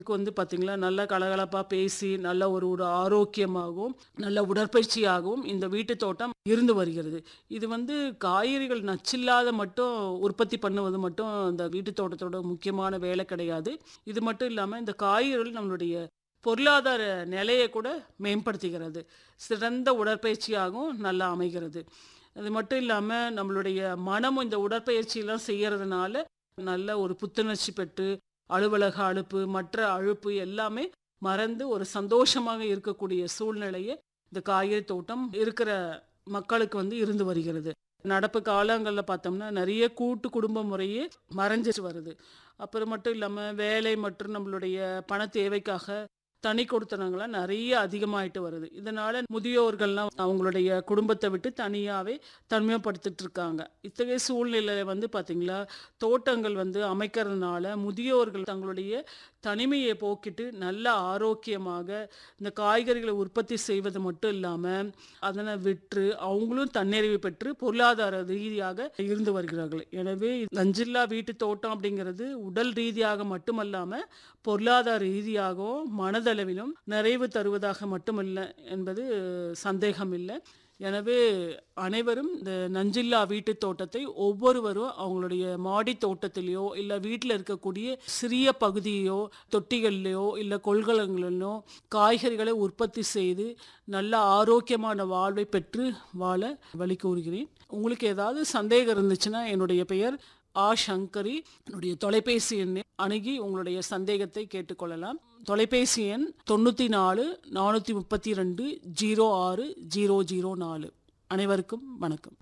இதுக்கு வந்து பார்த்தீங்களா நல்லா கலகலப்பாக பேசி நல்ல ஒரு ஒரு ஆரோக்கியமாகவும் நல்ல உடற்பயிற்சியாகவும் இந்த வீட்டு தோட்டம் இருந்து வருகிறது இது வந்து காய்கறிகள் நச்சில்லாத மட்டும் உற்பத்தி பண்ணுவது மட்டும் இந்த வீட்டு தோட்டத்தோட முக்கியமான வேலை கிடையாது இது மட்டும் இல்லாமல் இந்த காய்கறிகள் நம்மளுடைய பொருளாதார நிலையை கூட மேம்படுத்துகிறது சிறந்த உடற்பயிற்சியாகவும் நல்லா அமைகிறது அது மட்டும் இல்லாமல் நம்மளுடைய மனமும் இந்த உடற்பயிற்சியெல்லாம் செய்யறதுனால நல்ல ஒரு புத்துணர்ச்சி பெற்று அலுவலக அலுப்பு மற்ற அழுப்பு எல்லாமே மறந்து ஒரு சந்தோஷமாக இருக்கக்கூடிய சூழ்நிலையை இந்த காய்கறி தோட்டம் இருக்கிற மக்களுக்கு வந்து இருந்து வருகிறது நடப்பு காலங்களில் பார்த்தோம்னா நிறைய கூட்டு குடும்ப முறையே மறைஞ்சிட்டு வருது அப்புறம் மட்டும் இல்லாமல் வேலை மற்றும் நம்மளுடைய பண தேவைக்காக தனி கொடுத்தனங்களாம் நிறைய அதிகமாயிட்டு வருது இதனால முதியோர்கள்லாம் அவங்களுடைய குடும்பத்தை விட்டு தனியாகவே தனிமைப்படுத்திட்டு இருக்காங்க இத்தகைய சூழ்நிலையில வந்து பார்த்தீங்களா தோட்டங்கள் வந்து அமைக்கிறதுனால முதியோர்கள் தங்களுடைய தனிமையை போக்கிட்டு நல்ல ஆரோக்கியமாக இந்த காய்கறிகளை உற்பத்தி செய்வது மட்டும் இல்லாமல் அதனை விற்று அவங்களும் தன்னிறைவு பெற்று பொருளாதார ரீதியாக இருந்து வருகிறார்கள் எனவே நஞ்சில்லா வீட்டு தோட்டம் அப்படிங்கிறது உடல் ரீதியாக மட்டுமல்லாமல் பொருளாதார ரீதியாகவும் மனதளவிலும் நிறைவு தருவதாக மட்டுமல்ல என்பது சந்தேகம் இல்லை எனவே அனைவரும் இந்த நஞ்சில்லா வீட்டு தோட்டத்தை ஒவ்வொருவரும் அவங்களுடைய மாடி தோட்டத்திலேயோ இல்லை வீட்டில் இருக்கக்கூடிய சிறிய பகுதியோ தொட்டிகள்லையோ இல்லை கொள்கலங்களிலோ காய்கறிகளை உற்பத்தி செய்து நல்ல ஆரோக்கியமான வாழ்வை பெற்று வாழ வழி கூறுகிறேன் உங்களுக்கு ஏதாவது சந்தேகம் இருந்துச்சுன்னா என்னுடைய பெயர் ஆ சங்கரி என்னுடைய தொலைபேசி எண்ணை அணுகி உங்களுடைய சந்தேகத்தை கேட்டுக்கொள்ளலாம் தொலைபேசி எண் தொண்ணூற்றி நாலு நானூற்றி முப்பத்தி ரெண்டு ஜீரோ ஆறு ஜீரோ ஜீரோ நாலு அனைவருக்கும் வணக்கம்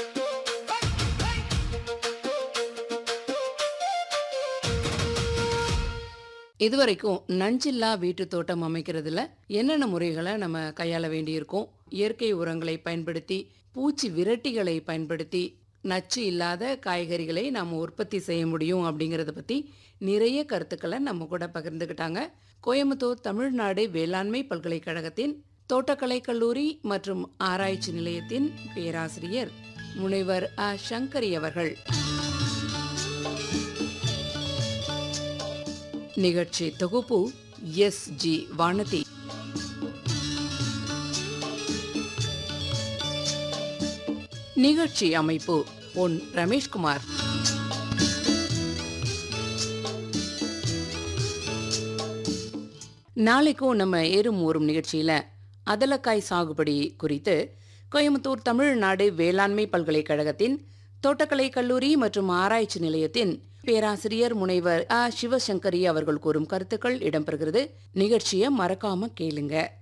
இதுவரைக்கும் நஞ்சில்லா வீட்டு தோட்டம் அமைக்கிறதுல என்னென்ன முறைகளை நம்ம கையாள வேண்டியிருக்கும் இயற்கை உரங்களை பயன்படுத்தி பூச்சி விரட்டிகளை பயன்படுத்தி நச்சு இல்லாத காய்கறிகளை நாம் உற்பத்தி செய்ய முடியும் அப்படிங்கிறத பற்றி நிறைய கருத்துக்களை நம்ம கூட பகிர்ந்துக்கிட்டாங்க கோயம்புத்தூர் தமிழ்நாடு வேளாண்மை பல்கலைக்கழகத்தின் தோட்டக்கலை கல்லூரி மற்றும் ஆராய்ச்சி நிலையத்தின் பேராசிரியர் முனைவர் அ சங்கரி அவர்கள் நிகழ்ச்சி தொகுப்பு எஸ் ஜி வானதி நிகழ்ச்சி அமைப்பு பொன் ரமேஷ்குமார் நாளைக்கும் நம்ம ஏறும் ஊறும் நிகழ்ச்சியில அதலக்காய் சாகுபடி குறித்து கோயம்புத்தூர் தமிழ்நாடு வேளாண்மை பல்கலைக்கழகத்தின் தோட்டக்கலை கல்லூரி மற்றும் ஆராய்ச்சி நிலையத்தின் பேராசிரியர் முனைவர் அ சிவசங்கரி அவர்கள் கூறும் கருத்துக்கள் இடம்பெறுகிறது நிகழ்ச்சியை மறக்காம கேளுங்க